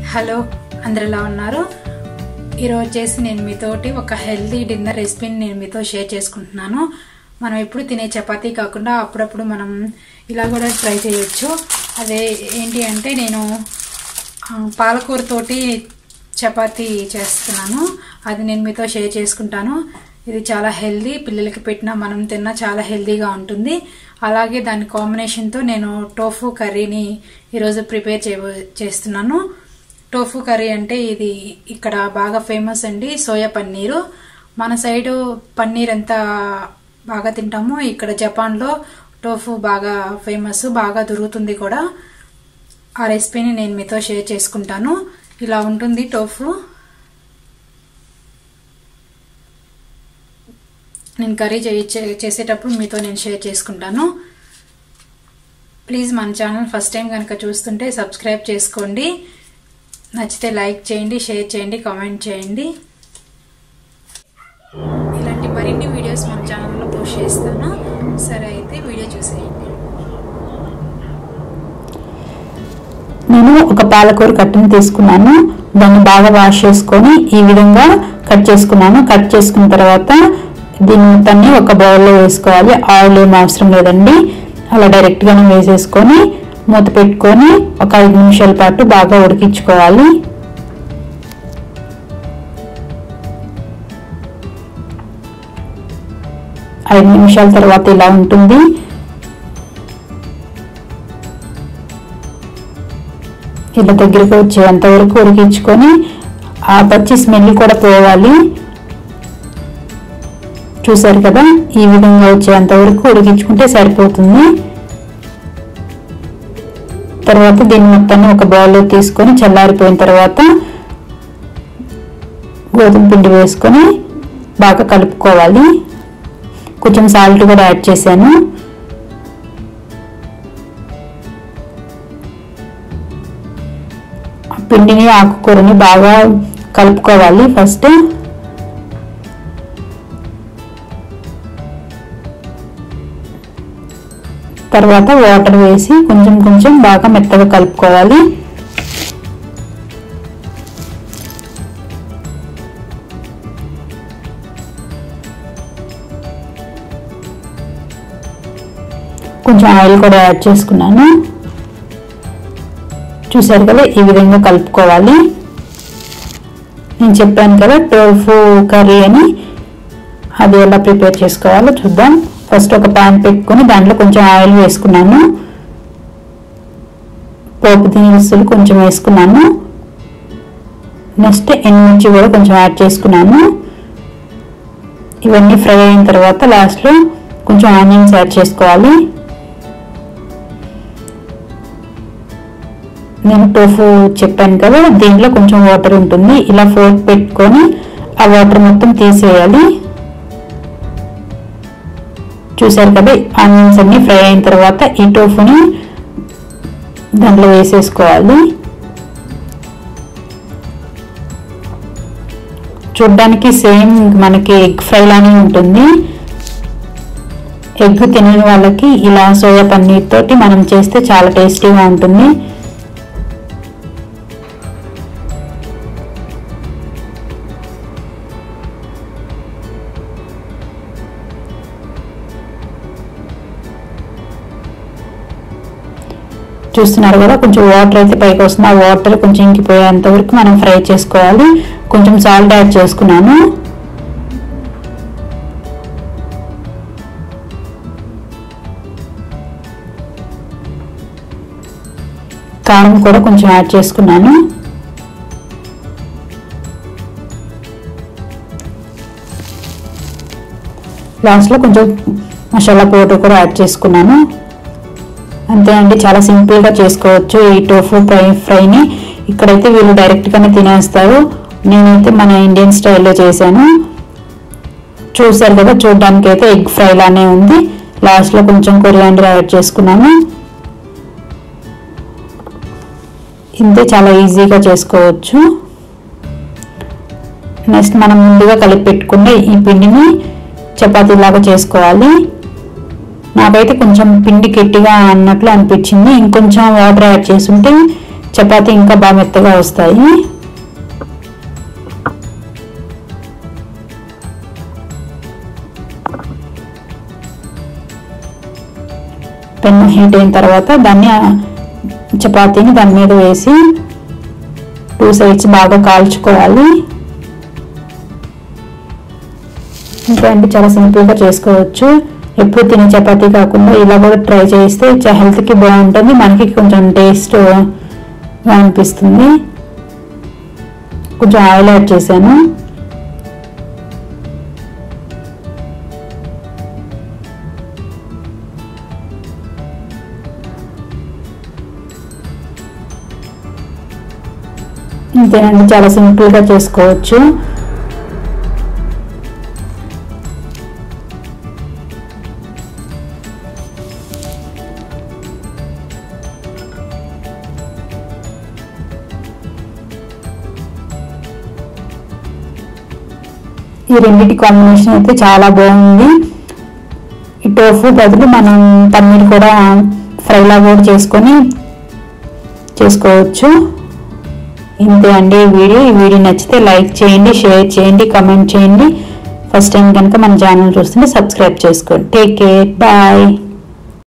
hello అందరు ఎలా ఉన్నారు ఈరోజు వచ్చేసి నేను మీతోటి ఒక హెల్తీ డిన్నర్ రెసిపీని నేను మీతో షేర్ చేసుకుంటున్నాను మనం ఎప్పుడు తినే చపాతీ కాకుండా అప్పుడప్పుడు మనం ఇలా కూడా ట్రై చేయొచ్చు అదే ఏంటి అంటే నేను ఆ, పాలకూరతోటి చపాతీ చేస్తున్నాను అది నేను మీతో షేర్ చేసుకుంటాను ఇది చాలా హెల్దీ పిల్లలకి పెట్టినా మనం తిన్నా చాలా హెల్దీగా ఉంటుంది అలాగే దాని కాంబినేషన్తో నేను టోఫు కర్రీని ఈరోజు ప్రిపేర్ చే చేస్తున్నాను టోఫు కర్రీ అంటే ఇది ఇక్కడ బాగా ఫేమస్ అండి సోయా పన్నీరు మన సైడు పన్నీర్ ఎంత బాగా తింటామో ఇక్కడ జపాన్లో టోఫు బాగా ఫేమస్ బాగా దొరుకుతుంది కూడా ఆ రెసిపీని నేను మీతో షేర్ చేసుకుంటాను ఇలా ఉంటుంది టోఫు నేను కర్రీ చేయి చే- చేసేటప్పుడు మీతో నేను షేర్ చేసుకుంటాను ప్లీజ్ మన ఛానల్ ఫస్ట్ టైం కనుక చూస్తుంటే సబ్స్క్రైబ్ చేసుకోండి నచ్చితే లైక్ చేయండి షేర్ చేయండి కామెంట్ చేయండి ఇలాంటి మరిన్ని వీడియోస్ మన ఛానల్లో పోస్ట్ చేస్తాను సరే అయితే వీడియో చూసేయండి నేను ఒక పాలకూర కట్టను తీసుకున్నాను దాన్ని బాగా వాష్ చేసుకొని ఈ విధంగా కట్ చేసుకున్నాను కట్ చేసుకున్న తర్వాత దీన్ని మొత్తాన్ని ఒక బౌల్లో వేసుకోవాలి ఆయిల్ ఏం అవసరం లేదండి అలా డైరెక్ట్గానే వేసేసుకొని మూత పెట్టుకొని ఒక ఐదు నిమిషాల పాటు బాగా ఉడికించుకోవాలి ఐదు నిమిషాల తర్వాత ఇలా ఉంటుంది ఇలా దగ్గరికి వచ్చేంత వరకు ఉడికించుకొని ఆ పచ్చి స్మెల్ కూడా పోవాలి చూసారు కదా ఈ విధంగా వచ్చేంత వరకు ఉడికించుకుంటే సరిపోతుంది తర్వాత దీన్ని మొత్తాన్ని ఒక బౌల్లో తీసుకొని చల్లారిపోయిన తర్వాత గోధుమ పిండి వేసుకొని బాగా కలుపుకోవాలి కొంచెం సాల్ట్ కూడా యాడ్ చేశాను పిండిని ఆకుకూరని బాగా కలుపుకోవాలి ఫస్ట్ తర్వాత వాటర్ వేసి కొంచెం కొంచెం బాగా మెత్తగా కలుపుకోవాలి కొంచెం ఆయిల్ కూడా యాడ్ చేసుకున్నాను చూసారు కదా ఈ విధంగా కలుపుకోవాలి నేను చెప్పాను కదా టోఫు కర్రీ అని అది ఎలా ప్రిపేర్ చేసుకోవాలో చూద్దాం ఫస్ట్ ఒక ప్యాన్ పెట్టుకొని దాంట్లో కొంచెం ఆయిల్ వేసుకున్నాను పోపు దినుసులు కొంచెం వేసుకున్నాను నెక్స్ట్ ఎండుమిర్చి కూడా కొంచెం యాడ్ చేసుకున్నాను ఇవన్నీ ఫ్రై అయిన తర్వాత లాస్ట్లో కొంచెం ఆనియన్స్ యాడ్ చేసుకోవాలి నేను టోఫు చెప్పాను కదా దీంట్లో కొంచెం వాటర్ ఉంటుంది ఇలా ఫోర్క్ పెట్టుకొని ఆ వాటర్ మొత్తం తీసేయాలి చూసారు కదా ఆనియన్స్ అన్ని ఫ్రై అయిన తర్వాత ఈ టోఫుని దాంట్లో వేసేసుకోవాలి చూడ్డానికి సేమ్ మనకి ఎగ్ ఫ్రై లానే ఉంటుంది ఎగ్ తినని వాళ్ళకి ఇలా సోయా పన్నీర్ తోటి మనం చేస్తే చాలా టేస్టీగా ఉంటుంది చూస్తున్నారు కదా కొంచెం వాటర్ అయితే పైకి వస్తుంది ఆ వాటర్ కొంచెం ఇంకిపోయేంత వరకు మనం ఫ్రై చేసుకోవాలి కొంచెం సాల్ట్ యాడ్ చేసుకున్నాను కారం కూడా కొంచెం యాడ్ చేసుకున్నాను లాస్ట్లో కొంచెం మసాలా పౌడర్ కూడా యాడ్ చేసుకున్నాను అంతే అండి చాలా సింపుల్గా చేసుకోవచ్చు ఈ టోఫు ఫ్రై ఫ్రైని ఇక్కడైతే వీళ్ళు డైరెక్ట్గానే తినేస్తారు నేనైతే మన ఇండియన్ స్టైల్లో చేశాను చూసారు కదా చూడడానికి అయితే ఎగ్ ఫ్రై లానే ఉంది లాస్ట్లో కొంచెం కొరియాండర్ యాడ్ చేసుకున్నాను ఇంతే చాలా ఈజీగా చేసుకోవచ్చు నెక్స్ట్ మనం ముందుగా కలిపి పెట్టుకునే ఈ పిండిని చపాతీలాగా చేసుకోవాలి నాకైతే కొంచెం పిండి గట్టిగా అన్నట్లు అనిపించింది ఇంకొంచెం వాటర్ యాడ్ చేసుంటే చపాతీ ఇంకా బాగా మెత్తగా వస్తాయి పెన్ను హీట్ అయిన తర్వాత దాన్ని ఆ చపాతీని దాని మీద వేసి టూ సైడ్స్ బాగా కాల్చుకోవాలి ఇంకా అంటే చాలా సింపుల్గా చేసుకోవచ్చు ఎప్పుడు తినే చపాతీ కాకుండా ఇలా కూడా ట్రై చేస్తే చా- హెల్త్కి బాగుంటుంది మనకి కొంచెం టేస్ట్ అనిపిస్తుంది కొంచెం ఆయిల్ యాడ్ చేశాను ఇంతేనండి చాలా సింపుల్గా చేసుకోవచ్చు ఈ రెండింటి కాంబినేషన్ అయితే చాలా బాగుంది ఈ టోఫు బదులు మనం పన్నీర్ కూడా ఫ్రైలా కూడా చేసుకొని చేసుకోవచ్చు ఇంతే అండి ఈ వీడియో ఈ వీడియో నచ్చితే లైక్ చేయండి షేర్ చేయండి కమెంట్ చేయండి ఫస్ట్ టైం కనుక మన ఛానల్ చూస్తుంటే సబ్స్క్రైబ్ చేసుకోండి టేక్ కేర్ బాయ్